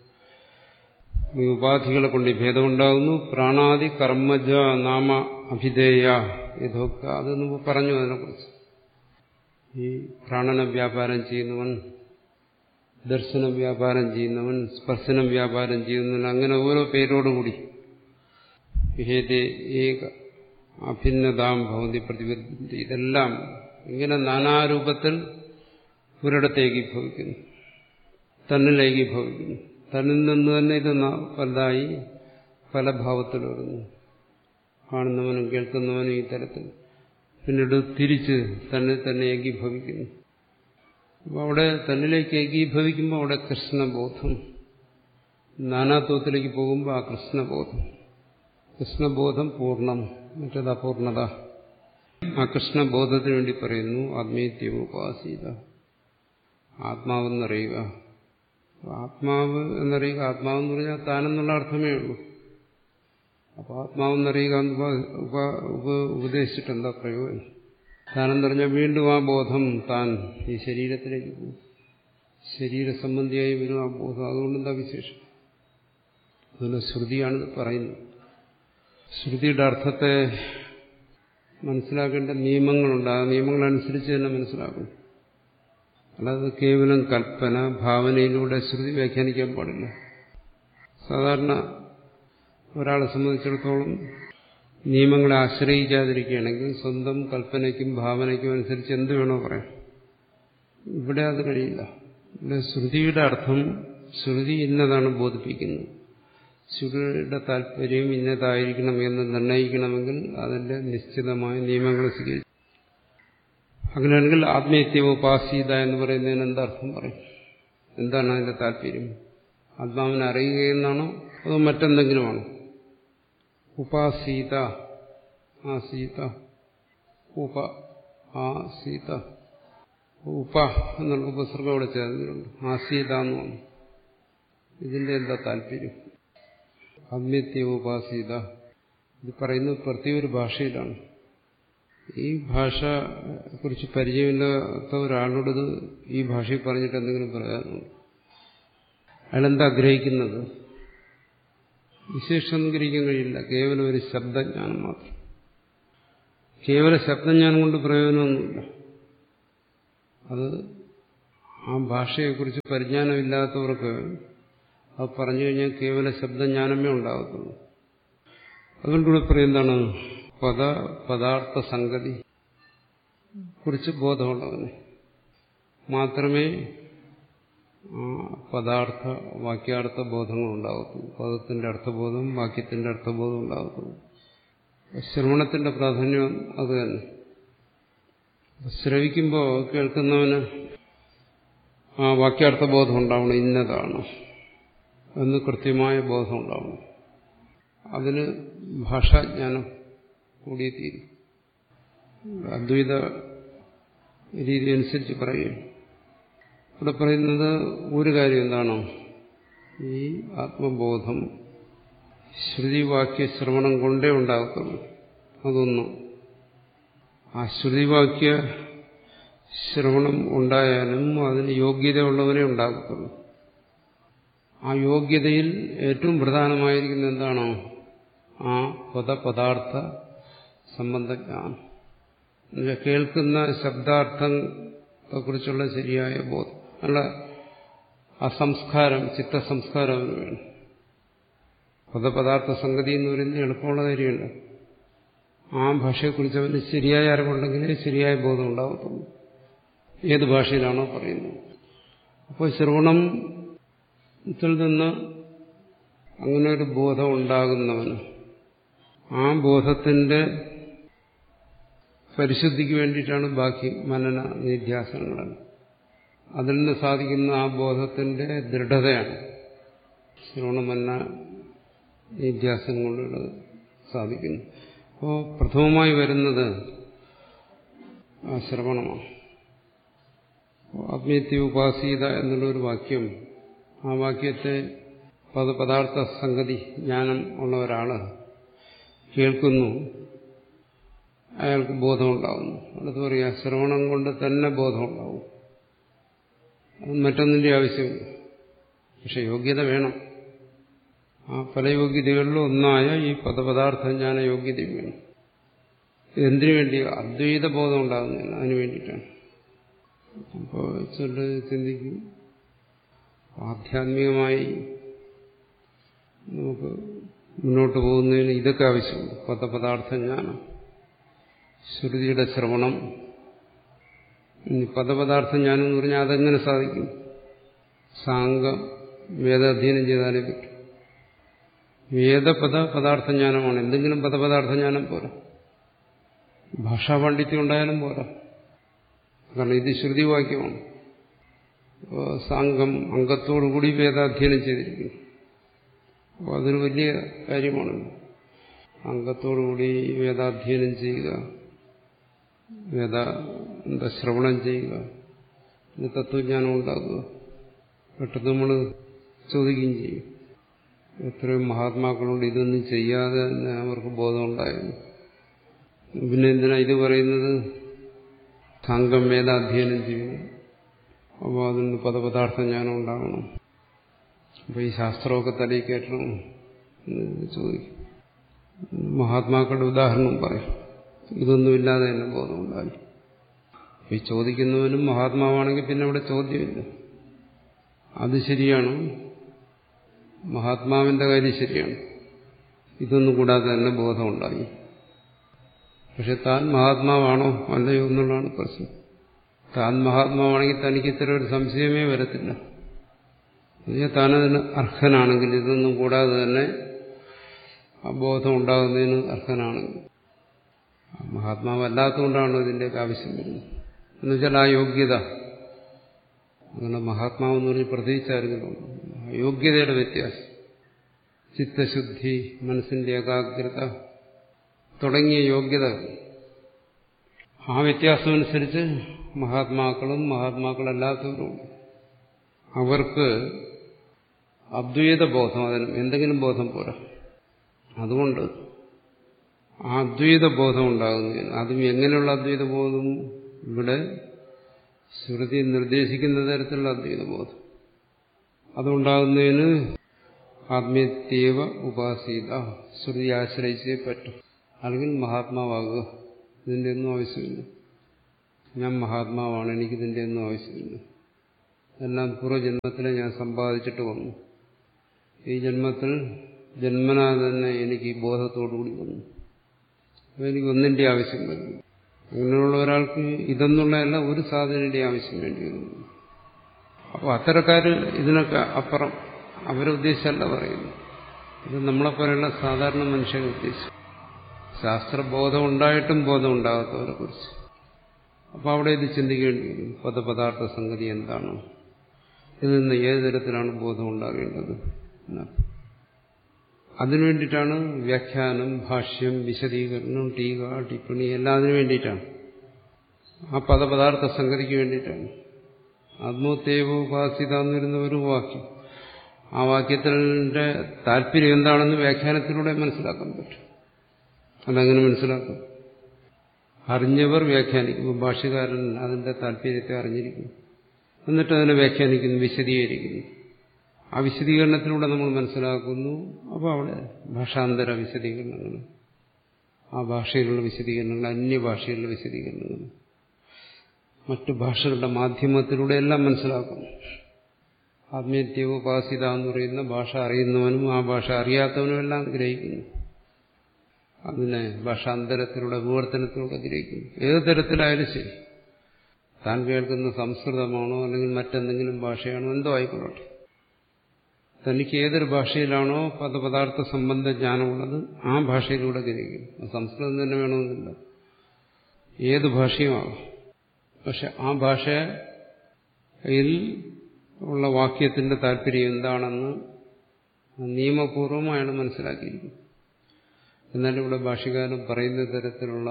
ഈ ഉപാധികളെ കൊണ്ട് ഈ ഭേദമുണ്ടാകുന്നു പ്രാണാദി കർമ്മജ നാമ അഭിധേയ ഇതൊക്കെ അത് മുമ്പ് പറഞ്ഞു അതിനെക്കുറിച്ച് ഈ പ്രാണന വ്യാപാരം ചെയ്യുന്നവൻ ദർശന വ്യാപാരം ചെയ്യുന്നവൻ സ്പർശനം വ്യാപാരം ചെയ്യുന്നവൻ അങ്ങനെ ഓരോ പേരോടുകൂടി വിഹേദേ ഏക അഭിന്നതാം ഭവന്തി പ്രതിബദ്ധി ഇതെല്ലാം ഇങ്ങനെ നാനാരൂപത്തിൽ ഒരിടത്ത് ഏകീഭവിക്കുന്നു തന്നിൽ ഏകീഭവിക്കുന്നു തന്നിൽ നിന്ന് തന്നെ ഇത് പലതായി പല ഭാവത്തിൽ വരുന്നു കാണുന്നവനും കേൾക്കുന്നവനും ഈ തരത്തിൽ പിന്നീട് തിരിച്ച് തന്നെ തന്നെ ഏകീഭവിക്കുന്നു അപ്പോൾ അവിടെ തന്നിലേക്ക് ഏകീഭവിക്കുമ്പോൾ അവിടെ കൃഷ്ണബോധം നാനാത്വത്തിലേക്ക് പോകുമ്പോൾ ആ കൃഷ്ണബോധം കൃഷ്ണബോധം പൂർണ്ണം മറ്റത് അപൂർണത ആ കൃഷ്ണബോധത്തിന് വേണ്ടി പറയുന്നു ആത്മീയത്യം ഉപാസീത ആത്മാവെന്നറിയുക ആത്മാവ് എന്നറിയുക ആത്മാവെന്ന് പറഞ്ഞാൽ താനെന്നുള്ള അർത്ഥമേ ഉള്ളൂ അപ്പൊ ആത്മാവെന്നറിയുക ഉപദേശിച്ചിട്ട് എന്താ പ്രയോജനം താനെന്ന് പറഞ്ഞാൽ വീണ്ടും ആ ബോധം താൻ ഈ ശരീരത്തിലേക്ക് പോകും ശരീര സംബന്ധിയായി വരും ആ ബോധം അതുകൊണ്ട് എന്താ വിശേഷം അതുകൊണ്ട് ശ്രുതിയാണ് പറയുന്നത് ശ്രുതിയുടെ അർത്ഥത്തെ മനസ്സിലാക്കേണ്ട നിയമങ്ങളുണ്ട് ആ നിയമങ്ങളനുസരിച്ച് തന്നെ മനസ്സിലാക്കും അല്ലാതെ കേവലം കൽപ്പന ഭാവനയിലൂടെ ശ്രുതി വ്യാഖ്യാനിക്കാൻ പാടില്ല സാധാരണ ഒരാളെ സംബന്ധിച്ചിടത്തോളം നിയമങ്ങളെ ആശ്രയിക്കാതിരിക്കുകയാണെങ്കിൽ സ്വന്തം കൽപ്പനയ്ക്കും ഭാവനയ്ക്കും അനുസരിച്ച് എന്ത് വേണോ പറയാം ഇവിടെ അത് കഴിയില്ല ഇവിടെ ശ്രുതിയുടെ അർത്ഥം ശ്രുതി ഇന്നതാണ് ബോധിപ്പിക്കുന്നത് ശ്രുതിയുടെ താല്പര്യം ഇന്നതായിരിക്കണം എന്ന് നിർണയിക്കണമെങ്കിൽ അതിന്റെ നിശ്ചിതമായ നിയമങ്ങൾ സ്വീകരിച്ചു അങ്ങനെയാണെങ്കിൽ ആത്മീയത്വ ഉപാസീത എന്ന് പറയുന്നതിന് എന്താർത്ഥം പറയും എന്താണ് അതിന്റെ താല്പര്യം ആത്മാവിനെ അറിയുകയെന്നാണോ അതോ മറ്റെന്തെങ്കിലുമാണോ ഉപാസീത ആ സീത ഉപ ആ സീത ഉപ എന്നുള്ള ഉപസർഗം അവിടെ ചേർന്നിട്ടുണ്ട് ആ സീത എന്ന് പറഞ്ഞു ഇതിന്റെ എന്താ താല്പര്യം ആത്മീയത്വ ഉപാസീത ഇത് പറയുന്നത് പ്രത്യേക ഒരു ഭാഷയിലാണ് ഈ ഭാഷ കുറിച്ച് പരിചയമില്ലാത്ത ഒരാളോട് ഇത് ഈ ഭാഷയിൽ പറഞ്ഞിട്ട് എന്തെങ്കിലും പറയാനുണ്ട് അയാളെന്താ ആഗ്രഹിക്കുന്നത് വിശേഷം ഗ്രഹിക്കാൻ കഴിയില്ല കേവലം ഒരു ശബ്ദജ്ഞാനം മാത്രം കേവല ശബ്ദജ്ഞാനം കൊണ്ട് പ്രയോജനമൊന്നുമില്ല അത് ആ ഭാഷയെക്കുറിച്ച് പരിജ്ഞാനമില്ലാത്തവർക്ക് അത് പറഞ്ഞു കഴിഞ്ഞാൽ കേവല ശബ്ദജ്ഞാനമേ ഉണ്ടാകത്തുള്ളൂ അതുകൊണ്ടിവിടെ പറയുന്നതാണ് പദ പദാർത്ഥ സംഗതി കുറിച്ച് ബോധമുള്ളവന് മാത്രമേ ആ പദാർത്ഥ വാക്യാർത്ഥ ബോധങ്ങൾ ഉണ്ടാകത്തുള്ളൂ പദത്തിന്റെ അർത്ഥബോധം വാക്യത്തിന്റെ അർത്ഥബോധം ഉണ്ടാകത്തുള്ളൂ ശ്രവണത്തിന്റെ പ്രാധാന്യം അത് തന്നെ ശ്രവിക്കുമ്പോൾ കേൾക്കുന്നവന് ആ വാക്യാർത്ഥബോധം ഉണ്ടാവണം ഇന്നതാണ് എന്ന് കൃത്യമായ ബോധം ഉണ്ടാവണം അതിന് ഭാഷാജ്ഞാനം കൂടിയേ തീരും അദ്വൈത രീതി അനുസരിച്ച് പറയുകയാണ് ഇവിടെ പറയുന്നത് ഒരു കാര്യം എന്താണോ ഈ ആത്മബോധം ശ്രുതിവാക്യ ശ്രവണം കൊണ്ടേ ഉണ്ടാകത്തുള്ളൂ അതൊന്നും ആ ശ്രുതിവാക്യ ശ്രവണം ഉണ്ടായാലും അതിന് യോഗ്യതയുള്ളവനെ ഉണ്ടാകത്തുള്ളൂ ആ യോഗ്യതയിൽ ഏറ്റവും പ്രധാനമായിരിക്കുന്ന എന്താണോ ആ പദപദാർത്ഥ സംബന്ധജ്ഞാനം എന്നുവെച്ചാൽ കേൾക്കുന്ന ശബ്ദാർത്ഥത്തെക്കുറിച്ചുള്ള ശരിയായ ബോധം അല്ല ആ സംസ്കാരം ചിത്തസംസ്കാരം അവന് വേണം പദപദാർത്ഥ സംഗതി എന്ന് പറയുന്നത് എളുപ്പമുള്ള കാര്യമുണ്ട് ആ ഭാഷയെക്കുറിച്ച് അവന് ശരിയായ അറിവുണ്ടെങ്കിലേ ശരിയായ ബോധം ഉണ്ടാകത്തുള്ളൂ ഏത് ഭാഷയിലാണോ പറയുന്നത് അപ്പോൾ ശ്രവണത്തിൽ നിന്ന് അങ്ങനെ ഒരു ബോധം ഉണ്ടാകുന്നവന് ആ ബോധത്തിന്റെ പരിശുദ്ധിക്ക് വേണ്ടിയിട്ടാണ് ബാക്കി മനന നിധ്യാസനങ്ങൾ അതിൽ നിന്ന് സാധിക്കുന്ന ആ ബോധത്തിന്റെ ദൃഢതയാണ് ശ്രവണമന്ന നിധ്യാസനം കൊണ്ടുള്ളത് സാധിക്കുന്നു അപ്പോൾ പ്രഥമമായി വരുന്നത് ആ ശ്രവണമാണ് ആത്മീയത്തെ ഉപാസീത എന്നുള്ളൊരു വാക്യം ആ വാക്യത്തെ പദപദാർത്ഥ സംഗതി ജ്ഞാനം ഉള്ള ഒരാള് കേൾക്കുന്നു അയാൾക്ക് ബോധമുണ്ടാകുന്നു അടുത്ത് പറയാ ശ്രവണം കൊണ്ട് തന്നെ ബോധമുണ്ടാവും അത് മറ്റൊന്നിന്റെ ആവശ്യമില്ല പക്ഷെ യോഗ്യത വേണം ആ പല യോഗ്യതകളിലും ഒന്നായ ഈ പദപദാർത്ഥ ജ്ഞാന യോഗ്യത വേണം എന്തിനു വേണ്ടി അദ്വൈത ബോധം ഉണ്ടാകുന്നില്ല അതിനു വേണ്ടിയിട്ടാണ് അപ്പോൾ ചില ചിന്തിക്കും ആധ്യാത്മികമായി നമുക്ക് മുന്നോട്ട് പോകുന്നതിന് ഇതൊക്കെ ആവശ്യമുണ്ട് പദപദാർത്ഥ ജ്ഞാനം ശ്രുതിയുടെ ശ്രവണം പദപദാർത്ഥ ജ്ഞാനം എന്ന് പറഞ്ഞാൽ അതെങ്ങനെ സാധിക്കും സാങ്കം വേദാധ്യയനം ചെയ്താലേ പറ്റും വേദപദ പദാർത്ഥ ജ്ഞാനമാണ് എന്തെങ്കിലും പദപദാർത്ഥ ജ്ഞാനം പോരാ ഭാഷാ പാണ്ഡിത്യം ഉണ്ടായാലും പോരാ കാരണം ഇത് ശ്രുതിവാക്യമാണ് അപ്പോൾ സാങ്കം അംഗത്തോടുകൂടി വേദാധ്യയനം ചെയ്തിരിക്കുന്നു അപ്പോൾ അതൊരു വലിയ കാര്യമാണ് അംഗത്തോടുകൂടി വേദാധ്യയനം ചെയ്യുക വേദ എന്താ ശ്രവണം ചെയ്യുക പിന്നെ തത്വജ്ഞാനം ഉണ്ടാക്കുക പെട്ടെന്ന് നമ്മൾ ചോദിക്കുകയും ചെയ്യും എത്രയും മഹാത്മാക്കളുണ്ട് ഇതൊന്നും ചെയ്യാതെ തന്നെ അവർക്ക് ബോധമുണ്ടായിരുന്നു പിന്നെ എന്തിനാ ഇത് പറയുന്നത് സംഘം വേദാധ്യയനം ചെയ്യുന്നു അപ്പോൾ അതിന് പദപദാർത്ഥ ജ്ഞാനം ഉണ്ടാകണം അപ്പോൾ ഈ ശാസ്ത്രമൊക്കെ തലയിൽ കയറ്റണം എന്ന് ചോദിക്കും മഹാത്മാക്കളുടെ ഉദാഹരണം പറയും ഇതൊന്നുമില്ലാതെ തന്നെ ബോധമുണ്ടായി ഈ ചോദിക്കുന്നവനും മഹാത്മാവാണെങ്കിൽ പിന്നെ അവിടെ ചോദ്യമില്ല അത് ശരിയാണ് മഹാത്മാവിന്റെ കാര്യം ശരിയാണ് ഇതൊന്നും കൂടാതെ തന്നെ ബോധമുണ്ടായി പക്ഷെ താൻ മഹാത്മാവാണോ അല്ലയോ എന്നുള്ളതാണ് പ്രശ്നം താൻ മഹാത്മാവാണെങ്കിൽ തനിക്ക് ഇത്തരം ഒരു സംശയമേ വരത്തില്ല എന്നുവെച്ചാൽ താനതിന് അർഹനാണെങ്കിൽ ഇതൊന്നും കൂടാതെ തന്നെ ആ ബോധം ഉണ്ടാകുന്നതിന് അർഹനാണെങ്കിൽ മഹാത്മാവല്ലാത്തതുകൊണ്ടാണ് ഇതിൻ്റെയൊക്കെ ആവശ്യം വരുന്നത് എന്നുവെച്ചാൽ ആ യോഗ്യത അങ്ങനെ മഹാത്മാവെന്ന് പറഞ്ഞ് പ്രതീക്ഷിച്ചാരെങ്കിലും യോഗ്യതയുടെ വ്യത്യാസം ചിത്തശുദ്ധി മനസ്സിന്റെ ഏകാഗ്രത തുടങ്ങിയ യോഗ്യതകൾ ആ വ്യത്യാസമനുസരിച്ച് മഹാത്മാക്കളും മഹാത്മാക്കളല്ലാത്തവരും അവർക്ക് അദ്വൈത ബോധം അതിന് എന്തെങ്കിലും ബോധം പോരാ അതുകൊണ്ട് ആ അദ്വൈത ബോധം ഉണ്ടാകുന്നതിന് അതും എങ്ങനെയുള്ള അദ്വൈത ബോധം ഇവിടെ ശ്രുതി നിർദ്ദേശിക്കുന്ന തരത്തിലുള്ള അദ്വൈത ബോധം അതുണ്ടാകുന്നതിന് ആത്മീയത്വ ഉപാസീത ശ്രുതി ആശ്രയിച്ചേ പറ്റും അല്ലെങ്കിൽ മഹാത്മാവാകുക ഇതിൻ്റെ ഒന്നും ആവശ്യമില്ല ഞാൻ മഹാത്മാവാണ് എനിക്കിതിൻ്റെ ഒന്നും ആവശ്യമില്ല എല്ലാം പൂർവ്വജന്മത്തിലെ ഞാൻ സമ്പാദിച്ചിട്ട് വന്നു ഈ ജന്മത്തിൽ ജന്മനാ തന്നെ എനിക്ക് ഈ ബോധത്തോടുകൂടി വന്നു അപ്പോൾ എനിക്ക് ഒന്നിൻ്റെ ആവശ്യം വരുന്നു അങ്ങനെയുള്ള ഒരാൾക്ക് ഇതെന്നുള്ളതല്ല ഒരു സാധനയുടെ ആവശ്യം വേണ്ടി വരുന്നു അപ്പോൾ അത്തരക്കാർ ഇതിനൊക്കെ അപ്പുറം അവരെ ഉദ്ദേശിച്ചല്ല പറയുന്നു ഇത് നമ്മളെപ്പോലെയുള്ള സാധാരണ മനുഷ്യരെ ഉദ്ദേശിച്ചു ശാസ്ത്രബോധം ഉണ്ടായിട്ടും ബോധം ഉണ്ടാകാത്തവരെ കുറിച്ച് അപ്പോൾ അവിടെ ഇത് ചിന്തിക്കേണ്ടി വരും പദപദാർത്ഥ സംഗതി എന്താണ് ഇതിൽ നിന്ന് ഏത് തരത്തിലാണ് ബോധം ഉണ്ടാകേണ്ടത് അതിനുവേണ്ടിയിട്ടാണ് വ്യാഖ്യാനം ഭാഷ്യം വിശദീകരണം ടീക ടിപ്പണി എല്ലാം അതിനു വേണ്ടിയിട്ടാണ് ആ പദപദാർത്ഥ സംഗതിക്ക് വേണ്ടിയിട്ടാണ് ആത്മോത്തേവ ഉപാസിത എന്ന് വരുന്ന ഒരു വാക്യം ആ വാക്യത്തിന്റെ താല്പര്യം എന്താണെന്ന് വ്യാഖ്യാനത്തിലൂടെ മനസ്സിലാക്കാൻ പറ്റും അതങ്ങനെ മനസ്സിലാക്കും അറിഞ്ഞവർ വ്യാഖ്യാനിക്കും ഭാഷകാരൻ അതിന്റെ താല്പര്യത്തെ അറിഞ്ഞിരിക്കും എന്നിട്ട് അതിനെ വ്യാഖ്യാനിക്കുന്നു വിശദീകരിക്കുന്നു ആ വിശദീകരണത്തിലൂടെ നമ്മൾ മനസ്സിലാക്കുന്നു അപ്പോൾ അവിടെ ഭാഷാന്തര വിശദീകരണങ്ങൾ ആ ഭാഷയിലുള്ള വിശദീകരണങ്ങൾ അന്യഭാഷയിലുള്ള വിശദീകരണങ്ങൾ മറ്റു ഭാഷകളുടെ മാധ്യമത്തിലൂടെ എല്ലാം മനസ്സിലാക്കുന്നു ആത്മീയത്യോപാസിത എന്ന് പറയുന്ന ഭാഷ അറിയുന്നവനും ആ ഭാഷ അറിയാത്തവനും എല്ലാം ഗ്രഹിക്കുന്നു അതിനെ ഭാഷാന്തരത്തിലൂടെ വിവർത്തനത്തിലൂടെ ഗ്രഹിക്കുന്നു ഏത് തരത്തിലായാലും ശരി താൻ കേൾക്കുന്ന സംസ്കൃതമാണോ അല്ലെങ്കിൽ മറ്റെന്തെങ്കിലും ഭാഷയാണോ എന്തോ ആയിക്കൊള്ളട്ടെ തനിക്ക് ഏതൊരു ഭാഷയിലാണോ പദപദാർത്ഥ സംബന്ധ ജ്ഞാനമുള്ളത് ആ ഭാഷയിലൂടെ ഗ്രഹിക്കും സംസ്കൃതം തന്നെ വേണമെന്നില്ല ഏത് ഭാഷയുമാകാം പക്ഷെ ആ ഭാഷയിൽ ഉള്ള വാക്യത്തിന്റെ താല്പര്യം എന്താണെന്ന് നിയമപൂർവം അയാൾ മനസ്സിലാക്കിയിരിക്കും എന്നാലും ഇവിടെ ഭാഷകാരൻ പറയുന്ന തരത്തിലുള്ള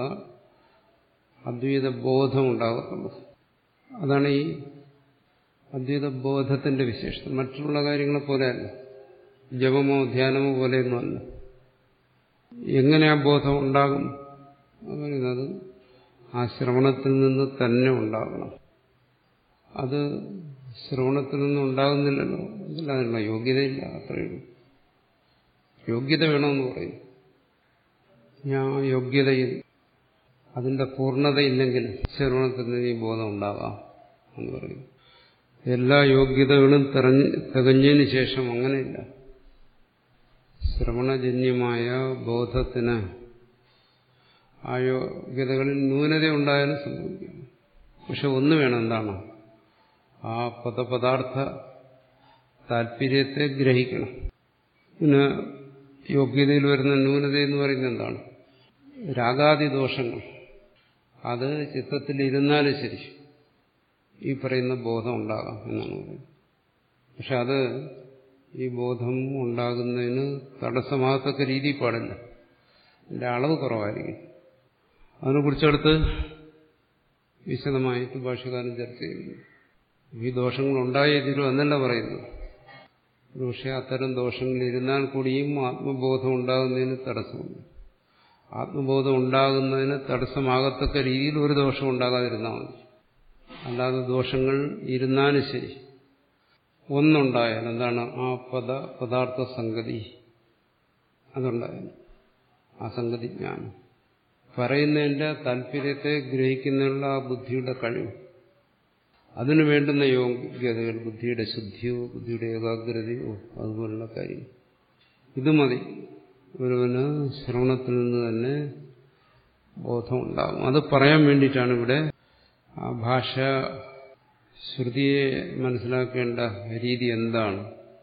അദ്വൈത ബോധം ഉണ്ടാകത്തുള്ളൂ അതാണ് ഈ അദ്വൈത ബോധത്തിന്റെ വിശേഷത മറ്റുള്ള കാര്യങ്ങളെ പോലെയല്ല ജപമോ ധ്യാനമോ പോലെയൊന്നുമല്ല എങ്ങനെ ആ ബോധം ഉണ്ടാകും പറയുന്നത് ആ ശ്രവണത്തിൽ നിന്ന് തന്നെ ഉണ്ടാകണം അത് ശ്രവണത്തിൽ നിന്ന് ഉണ്ടാകുന്നില്ലല്ലോ അതില്ല അതിനുള്ള യോഗ്യതയില്ല അത്രയുള്ളൂ യോഗ്യത വേണമെന്ന് പറയും ഞാൻ യോഗ്യതയിൽ അതിന്റെ പൂർണ്ണതയില്ലെങ്കിൽ ശ്രവണത്തിൽ നിന്ന് ഈ ബോധം ഉണ്ടാകാം എന്ന് പറയും എല്ലാ യോഗ്യതകളും തെരഞ്ഞ് തികഞ്ഞതിന് ശേഷം അങ്ങനെയില്ല ശ്രവണജന്യമായ ബോധത്തിന് ആ യോഗ്യതകളിൽ ന്യൂനത ഉണ്ടായാലും സംഭവിക്കും പക്ഷെ ഒന്ന് വേണം എന്താണ് ആ പദപദാർത്ഥ താല്പര്യത്തെ ഗ്രഹിക്കണം പിന്നെ യോഗ്യതയിൽ വരുന്ന ന്യൂനത എന്ന് പറയുന്നത് എന്താണ് രാഗാദി ദോഷങ്ങൾ അത് ചിത്തത്തിൽ ഇരുന്നാലും ശരി ഈ പറയുന്ന ബോധം ഉണ്ടാകാം എന്നാണ് പറയുന്നത് പക്ഷെ അത് ഈ ബോധം ഉണ്ടാകുന്നതിന് തടസ്സമാകത്തക്ക രീതി പാടില്ല അതിന്റെ അളവ് കുറവായിരിക്കും അതിനെക്കുറിച്ചടുത്ത് വിശദമായിട്ട് ഭാഷകാരൻ ചർച്ച ചെയ്യുന്നു ഈ ദോഷങ്ങൾ ഉണ്ടായേ തീരും എന്നല്ല പറയുന്നു പക്ഷേ അത്തരം ദോഷങ്ങൾ ഇരുന്നാൽ കൂടിയും ആത്മബോധം ഉണ്ടാകുന്നതിന് തടസ്സമുണ്ട് ആത്മബോധം ഉണ്ടാകുന്നതിന് തടസ്സമാകത്തക്ക രീതിയിൽ ഒരു ദോഷം ഉണ്ടാകാതിരുന്നാൽ മതി അല്ലാതെ ദോഷങ്ങൾ ഇരുന്നാലും ശരി ഒന്നുണ്ടായാൽ എന്താണ് ആ പദ പദാർത്ഥ സംഗതി അതുണ്ടായാൽ ആ സംഗതി ജ്ഞാനം പറയുന്നതിന്റെ താല്പര്യത്തെ ഗ്രഹിക്കുന്നതിനുള്ള ആ ബുദ്ധിയുടെ കഴിവ് അതിനു വേണ്ടുന്ന യോഗ്യതകൾ ബുദ്ധിയുടെ ശുദ്ധിയോ ബുദ്ധിയുടെ ഏകാഗ്രതയോ അതുപോലുള്ള കാര്യം ഇത് മതി ഒരുവന് ശ്രവണത്തിൽ നിന്ന് തന്നെ ബോധമുണ്ടാകും അത് പറയാൻ വേണ്ടിയിട്ടാണ് ഇവിടെ ആ ഭാഷ ശ്രുതിയെ മനസ്സിലാക്കേണ്ട രീതി എന്താണ്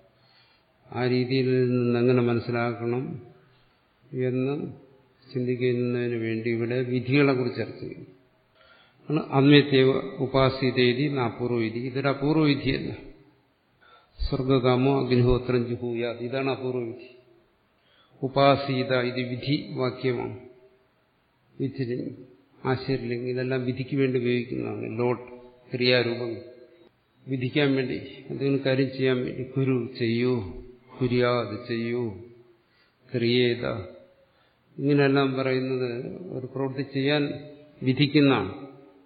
ആ രീതിയിൽ നിന്ന് എങ്ങനെ മനസ്സിലാക്കണം എന്ന് ചിന്തിക്കുന്നതിന് വേണ്ടി ഇവിടെ വിധികളെ കുറിച്ച് ചർച്ച ചെയ്യും ആണ് അന്വത്യവ ഉപാസിതേരി അപൂർവ വിധി ഇതൊരു അപൂർവ വിധിയല്ല സ്വർഗകാമോ അഗ്നിഹോത്രം ജുഹൂയാത് ഇതാണ് അപൂർവ വിധി ഉപാസീത ഇത് വിധി വാക്യമാണ് വിധി ആശയലിംഗം ഇതെല്ലാം വിധിക്ക് വേണ്ടി ഉപയോഗിക്കുന്നതാണ് ലോട്ട് ക്രിയാരൂപങ്ങൾ വിധിക്കാൻ വേണ്ടി എന്തെങ്കിലും കാര്യം ചെയ്യാൻ വേണ്ടി കുരു ചെയ്യൂ കുര്യാത് ചെയ്യൂ ക്രിയേത ഇങ്ങനെയെല്ലാം പറയുന്നത് ഒരു പ്രവൃത്തി ചെയ്യാൻ വിധിക്കുന്നതാണ്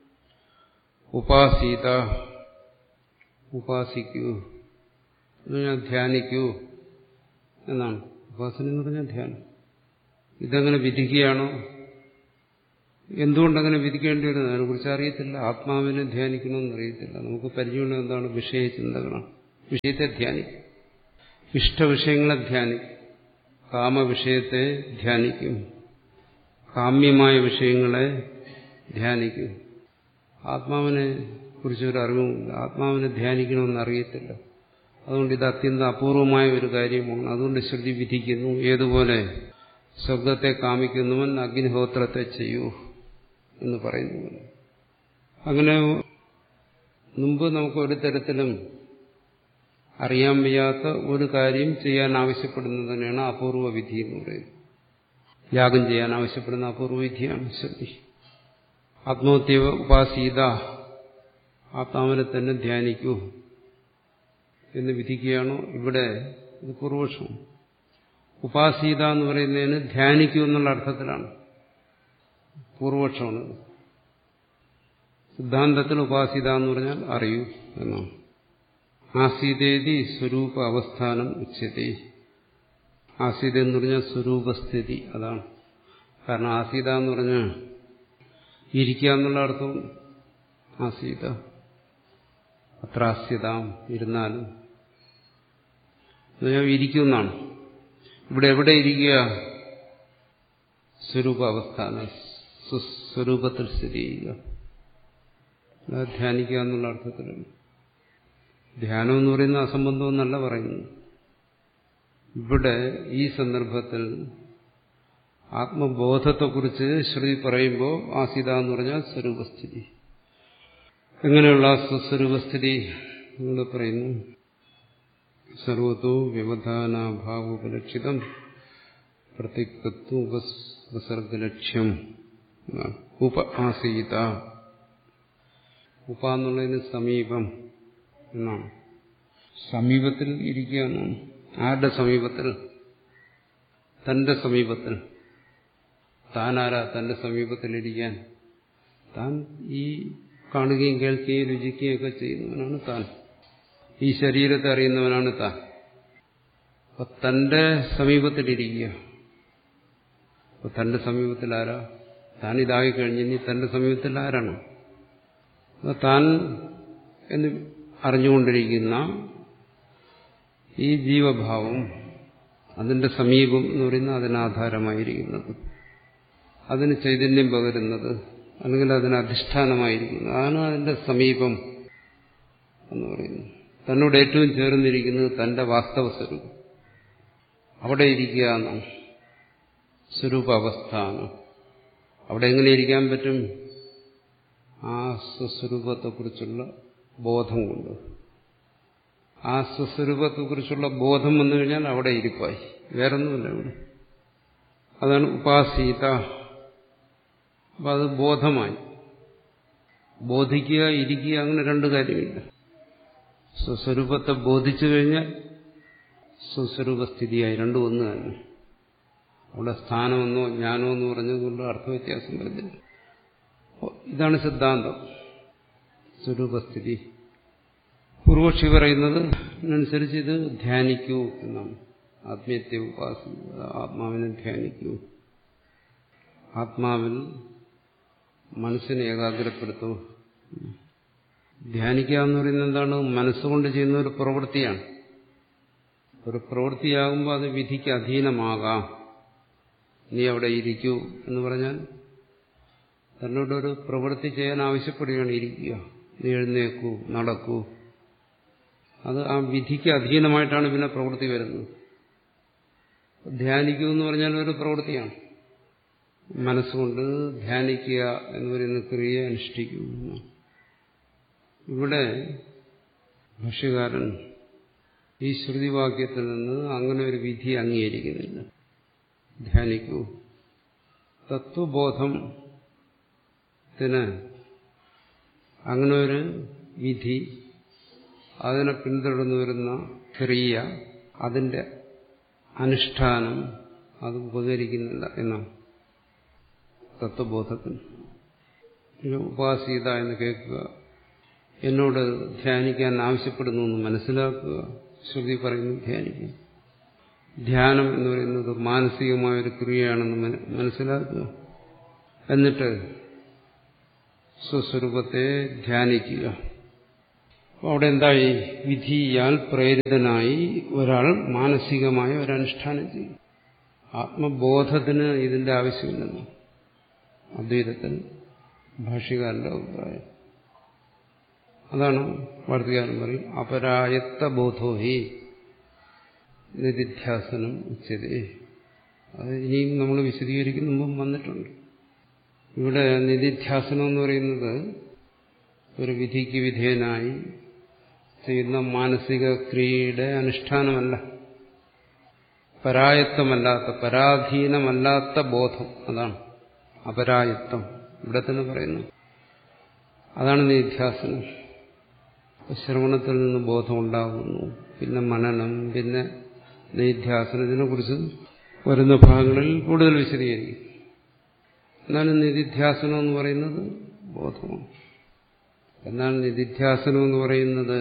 ഉപാസീത ഉപാസിക്കൂ എന്ന് പറഞ്ഞാൽ ധ്യാനിക്കൂ എന്നാണ് ഉപാസന എന്ന് പറഞ്ഞാൽ ധ്യാനം ഇതെങ്ങനെ വിധിക്കുകയാണോ എന്തുകൊണ്ടങ്ങനെ വിധിക്കേണ്ടി വരുന്നത് അതിനെക്കുറിച്ച് അറിയത്തില്ല ആത്മാവിനെ ധ്യാനിക്കണമെന്ന് അറിയത്തില്ല നമുക്ക് പരിചയമുള്ള എന്താണ് വിഷയചിന്തകളാണ് വിഷയത്തെ ധ്യാനിക്കും ഇഷ്ടവിഷയങ്ങളെ ധ്യാനിക്കും കാമവിഷയത്തെ ധ്യാനിക്കും കാമ്യമായ വിഷയങ്ങളെ ധ്യാനിക്കും ആത്മാവിനെ കുറിച്ചൊരു അറിവുമില്ല ആത്മാവിനെ ധ്യാനിക്കണമെന്ന് അറിയത്തില്ല അതുകൊണ്ട് ഇത് അത്യന്തം അപൂർവമായ ഒരു കാര്യമാണ് അതുകൊണ്ട് ശ്രുതി വിധിക്കുന്നു ഏതുപോലെ സ്വർഗത്തെ കാമിക്കുന്നവൻ അഗ്നിഹോത്രത്തെ ചെയ്യൂ എന്ന് പറയുന്നു പോലെ അങ്ങനെ മുമ്പ് നമുക്ക് ഒരു തരത്തിലും അറിയാൻ വയ്യാത്ത ഒരു കാര്യം ചെയ്യാൻ ആവശ്യപ്പെടുന്നതിനാണ് അപൂർവ വിധി എന്ന് പറയുന്നത് യാഗം ചെയ്യാൻ ആവശ്യപ്പെടുന്ന അപൂർവ വിധിയാണ് ശ്രുതി ആത്മഹത്യ ഉപാസീത ആത്മാവിനെ തന്നെ ധ്യാനിക്കൂ എന്ന് വിധിക്കുകയാണോ ഇവിടെ ഇത് പൂർവപക്ഷം ഉപാസീത എന്ന് പറയുന്നതിന് ധ്യാനിക്കൂ എന്നുള്ള അർത്ഥത്തിലാണ് പൂർവപക്ഷമാണ് സിദ്ധാന്തത്തിൽ ഉപാസീത എന്ന് പറഞ്ഞാൽ അറിയൂ എന്നാണ് ആസീതേതി സ്വരൂപ അവസ്ഥാനം ഉച്ചതി ആസീത എന്ന് പറഞ്ഞാൽ സ്വരൂപസ്ഥിതി അതാണ് കാരണം ആസീത എന്ന് പറഞ്ഞാൽ ഇരിക്കുക എന്നുള്ള അർത്ഥവും ആസീത അത്രാസ്യതാം ഇരുന്നാലും ഇരിക്കുന്നാണ് ഇവിടെ എവിടെ ഇരിക്കുക സ്വരൂപാവസ്ഥാന സ്വരൂപത്തിൽ സ്ഥിതി ചെയ്യുക ധ്യാനിക്കുക എന്നുള്ള അർത്ഥത്തിലാണ് ധ്യാനം എന്ന് പറയുന്ന അസംബന്ധം എന്നല്ല പറയുന്നു ഇവിടെ ഈ സന്ദർഭത്തിൽ ആത്മബോധത്തെക്കുറിച്ച് ശ്രുതി പറയുമ്പോൾ ആസിത എന്ന് പറഞ്ഞാൽ സ്വരൂപസ്ഥിതി എങ്ങനെയുള്ള സ്വസ്വരൂപസ്ഥിതി നിങ്ങൾ പറയുന്നു സർവത്തോ വ്യവധാനാഭാവോപലക്ഷിതം പ്രത്യക്തത്വ ഉപസർഗലക്ഷ്യം ഉപ ആസീത ഉപ എന്നുള്ളതിന് സമീപം എന്നാണ് സമീപത്തിൽ ഇരിക്കുക എന്നാണ് ആരുടെ സമീപത്തിൽ തന്റെ സമീപത്തിൽ താനാരാ തന്റെ സമീപത്തിലിരിക്കാൻ താൻ ഈ കാണുകയും കേൾക്കുകയും രുചിക്കുകയും ഒക്കെ ചെയ്യുന്നവനാണ് താൻ ഈ ശരീരത്തെ അറിയുന്നവനാണ് താൻ അപ്പൊ തന്റെ സമീപത്തിലിരിക്കുക അപ്പൊ തന്റെ സമീപത്തിൽ ആരാ താൻ ഇതായി കഴിഞ്ഞ് ഇനി തന്റെ സമീപത്തിൽ ആരാണ് താൻ എന്ന് അറിഞ്ഞുകൊണ്ടിരിക്കുന്ന ഈ ജീവഭാവം അതിന്റെ സമീപം എന്ന് പറയുന്നത് അതിനാധാരമായിരിക്കുന്നത് അതിന് ചൈതന്യം പകരുന്നത് അല്ലെങ്കിൽ അതിന് അധിഷ്ഠാനമായിരിക്കുന്നത് അതാണ് അതിന്റെ സമീപം എന്ന് പറയുന്നത് തന്നോട് ഏറ്റവും ചേർന്നിരിക്കുന്നത് തന്റെ വാസ്തവ സ്വരൂപം അവിടെ ഇരിക്കുക എന്നാണ് സ്വരൂപാവസ്ഥാണ് അവിടെ എങ്ങനെ ഇരിക്കാൻ പറ്റും ആ സ്വസ്വരൂപത്തെക്കുറിച്ചുള്ള ബോധം കൊണ്ട് ആ സ്വസ്വരൂപത്തെക്കുറിച്ചുള്ള ബോധം വന്നു കഴിഞ്ഞാൽ അവിടെ ഇരിപ്പായി വേറൊന്നുമില്ല ഇവിടെ അതാണ് ഉപാസീത അപ്പം അത് ബോധമായി ബോധിക്കുക ഇരിക്കുക അങ്ങനെ രണ്ട് കാര്യമില്ല സ്വസ്വരൂപത്തെ ബോധിച്ചു കഴിഞ്ഞാൽ സ്വസ്വരൂപസ്ഥിതിയായി രണ്ടും ഒന്ന് തന്നെ അവിടെ സ്ഥാനമെന്നോ ജ്ഞാനമോ എന്ന് പറഞ്ഞതുകൊണ്ട് അർത്ഥവ്യത്യാസം വരുന്നില്ല ഇതാണ് സിദ്ധാന്തം സ്വരൂപസ്ഥിതി പൂർവക്ഷി പറയുന്നത് അനുസരിച്ച് ഇത് ധ്യാനിക്കൂ എന്നാണ് ആത്മീയത്തെ ഉപാസ ആത്മാവിനെ ധ്യാനിക്കൂ ആത്മാവിൽ മനസ്സിനെ ഏകാഗ്രപ്പെടുത്തൂ ധ്യാനിക്കുക എന്ന് പറയുന്നത് എന്താണ് മനസ്സുകൊണ്ട് ചെയ്യുന്ന ഒരു പ്രവൃത്തിയാണ് ഒരു പ്രവൃത്തിയാകുമ്പോൾ അത് വിധിക്ക് അധീനമാകാം നീ അവിടെ ഇരിക്കൂ എന്ന് പറഞ്ഞാൽ തന്നോടൊരു പ്രവൃത്തി ചെയ്യാൻ ആവശ്യപ്പെടുകയാണ് ഇരിക്കുക നീ എഴുന്നേക്കൂ നടക്കൂ അത് ആ വിധിക്ക് അധീനമായിട്ടാണ് പിന്നെ പ്രവൃത്തി വരുന്നത് ധ്യാനിക്കുക എന്ന് പറഞ്ഞാൽ ഒരു പ്രവൃത്തിയാണ് മനസ്സുകൊണ്ട് ധ്യാനിക്കുക എന്ന് പറയുന്ന ക്രിയ അനുഷ്ഠിക്കുക ഇവിടെ ഭാഷ്യകാരൻ ഈ ശ്രുതിവാക്യത്തിൽ നിന്ന് അങ്ങനെ ഒരു വിധി അംഗീകരിക്കുന്നില്ല ധ്യാനിക്കൂ തത്വബോധത്തിന് അങ്ങനെ ഒരു വിധി അതിനെ പിന്തുടർന്നു വരുന്ന ക്രിയ അതിന്റെ അനുഷ്ഠാനം അത് ഉപകരിക്കുന്നില്ല എന്നാണ് തത്വബോധത്തിന് ഉപാസീത എന്ന് കേൾക്കുക എന്നോട് ധ്യാനിക്കാൻ ആവശ്യപ്പെടുന്നു എന്ന് മനസ്സിലാക്കുക ശ്രുതി പറയുന്നു ധ്യാനിക്കുക ധ്യാനം എന്ന് പറയുന്നത് മാനസികമായ ഒരു ക്രിയയാണെന്ന് മനസ്സിലാക്കുക എന്നിട്ട് സ്വസ്വരൂപത്തെ ധ്യാനിക്കുക അവിടെ എന്തായി വിധിയാൽ പ്രേരിതനായി ഒരാൾ മാനസികമായ ഒരനുഷ്ഠാനം ചെയ്യും ആത്മബോധത്തിന് ഇതിന്റെ ആവശ്യമില്ലെന്ന് അദ്വൈതത്തിൽ ഭാഷ്യകാരന്റെ അഭിപ്രായം അതാണ് വാർത്തകാരൻ പറയും അപരായത്ത ബോധോ ഹി നിധിധ്യാസനം ഉച്ചതേ അത് ഇനിയും നമ്മൾ വിശദീകരിക്കുന്ന മുമ്പ് വന്നിട്ടുണ്ട് ഇവിടെ നിധിധ്യാസനം എന്ന് പറയുന്നത് ഒരു വിധിക്ക് വിധേയനായി ചെയ്യുന്ന മാനസിക ക്രിയയുടെ അനുഷ്ഠാനമല്ല പരായത്വമല്ലാത്ത പരാധീനമല്ലാത്ത ബോധം അതാണ് അപരായത്വം ഇവിടെ തന്നെ പറയുന്നു അതാണ് നിധ്യാസനം ശ്രവണത്തിൽ നിന്ന് ബോധം ഉണ്ടാകുന്നു പിന്നെ മനനം പിന്നെ നിധ്യാസനം ഇതിനെക്കുറിച്ച് വരുന്ന ഭാഗങ്ങളിൽ കൂടുതൽ വിശദീകരിക്കും എന്നാലും നിധിധ്യാസനം എന്ന് പറയുന്നത് ബോധമാണ് എന്നാൽ നിധിധ്യാസനം എന്ന് പറയുന്നത്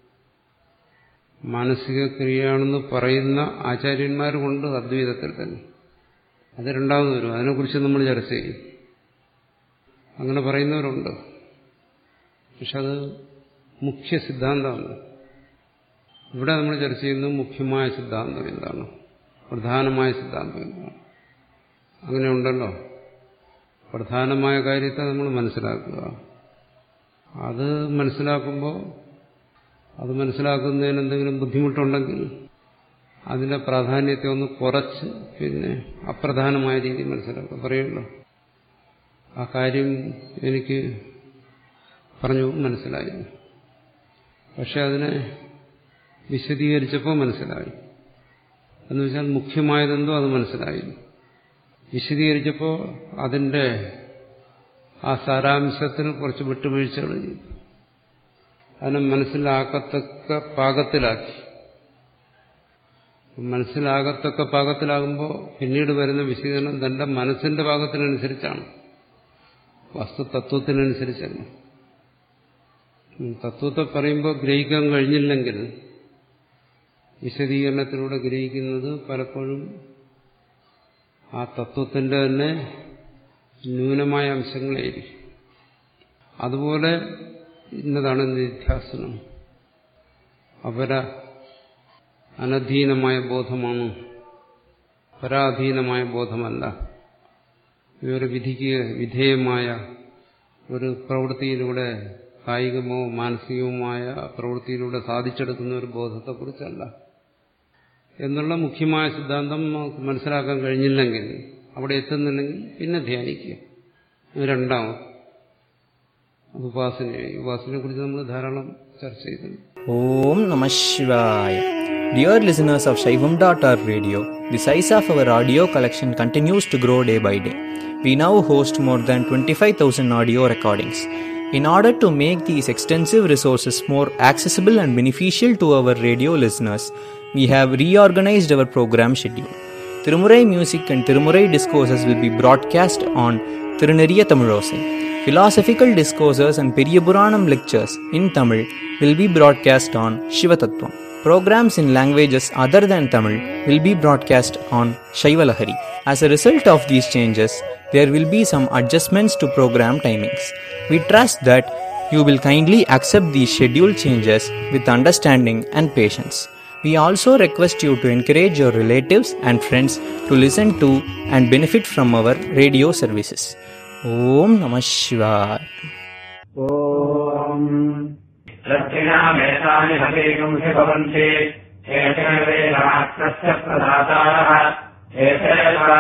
മാനസിക ക്രിയയാണെന്ന് പറയുന്ന ആചാര്യന്മാരുമുണ്ട് അദ്വൈതത്തിൽ തന്നെ അത് രണ്ടാമത് വരും അതിനെക്കുറിച്ച് നമ്മൾ ചർച്ച ചെയ്യും അങ്ങനെ പറയുന്നവരുണ്ട് പക്ഷെ അത് മുഖ്യ സിദ്ധാന്തമാണ് ഇവിടെ നമ്മൾ ചർച്ച ചെയ്യുന്നത് മുഖ്യമായ സിദ്ധാന്തം എന്താണ് പ്രധാനമായ സിദ്ധാന്തം എന്താണ് അങ്ങനെ ഉണ്ടല്ലോ പ്രധാനമായ കാര്യത്തെ നമ്മൾ മനസ്സിലാക്കുക അത് മനസ്സിലാക്കുമ്പോൾ അത് മനസ്സിലാക്കുന്നതിന് എന്തെങ്കിലും ബുദ്ധിമുട്ടുണ്ടെങ്കിൽ അതിന്റെ പ്രാധാന്യത്തെ ഒന്ന് കുറച്ച് പിന്നെ അപ്രധാനമായ രീതിയിൽ മനസ്സിലാക്കുക പറയുമല്ലോ ആ കാര്യം എനിക്ക് പറഞ്ഞു മനസ്സിലായി പക്ഷെ അതിനെ വിശദീകരിച്ചപ്പോൾ മനസ്സിലായി എന്ന് വെച്ചാൽ മുഖ്യമായതെന്തോ അത് മനസ്സിലായി വിശദീകരിച്ചപ്പോൾ അതിന്റെ ആ സാരാംശത്തിൽ കുറച്ച് വിട്ടുവീഴ്ചകൾ ചെയ്തു അതിനെ മനസ്സിലാക്കത്തക്ക പാകത്തിലാക്കി മനസ്സിലാകത്തക്ക പാകത്തിലാകുമ്പോൾ പിന്നീട് വരുന്ന വിശദീകരണം തന്റെ മനസ്സിന്റെ പാകത്തിനനുസരിച്ചാണ് വസ്തുതത്വത്തിനനുസരിച്ചല്ല തത്വത്തെ പറയുമ്പോൾ ഗ്രഹിക്കാൻ കഴിഞ്ഞില്ലെങ്കിൽ വിശദീകരണത്തിലൂടെ ഗ്രഹിക്കുന്നത് പലപ്പോഴും ആ തത്വത്തിന്റെ തന്നെ ന്യൂനമായ അംശങ്ങളായിരിക്കും അതുപോലെ ഇന്നതാണ് നിധ്യാസനം അപര അനധീനമായ ബോധമാണ് പരാധീനമായ ബോധമല്ല ഇവരെ വിധിക്ക് വിധേയമായ ഒരു പ്രവൃത്തിയിലൂടെ കായികമോ മാനസികവുമായ പ്രവൃത്തിയിലൂടെ സാധിച്ചെടുക്കുന്ന ഒരു ബോധത്തെക്കുറിച്ചല്ല എന്നുള്ള മുഖ്യമായ സിദ്ധാന്തം നമുക്ക് മനസ്സിലാക്കാൻ കഴിഞ്ഞില്ലെങ്കിൽ അവിടെ എത്തുന്നില്ലെങ്കിൽ പിന്നെ ധ്യാനിക്കുക രണ്ടാമത് ഉപാസനയായി ഉപാസനയെ കുറിച്ച് നമ്മൾ ധാരാളം ചർച്ച ചെയ്തിട്ടുണ്ട് Om Namah Shivaya. Dear listeners of Shaivam.org radio, the size of our audio collection continues to grow day by day. We now host more than 25,000 audio recordings. In order to make these extensive resources more accessible and beneficial to our radio listeners, we have reorganized our program schedule. Tirumurai music and Tirumurai discourses will be broadcast on Tiruneriya Tamilosai. Philosophical discourses and Periyapuranam lectures in Tamil will be broadcast on Shivatattvam. Programs in languages other than Tamil will be broadcast on Shaivalahari. As a result of these changes, there will be some adjustments to program timings. We trust that you will kindly accept these schedule changes with understanding and patience. We also request you to encourage your relatives and friends to listen to and benefit from our radio services. Om Namah Shivaya. ॐ दक्षिणामेतानि हवीगुंसि भवन्ति एते वेदात्मस्य प्रदातारः एते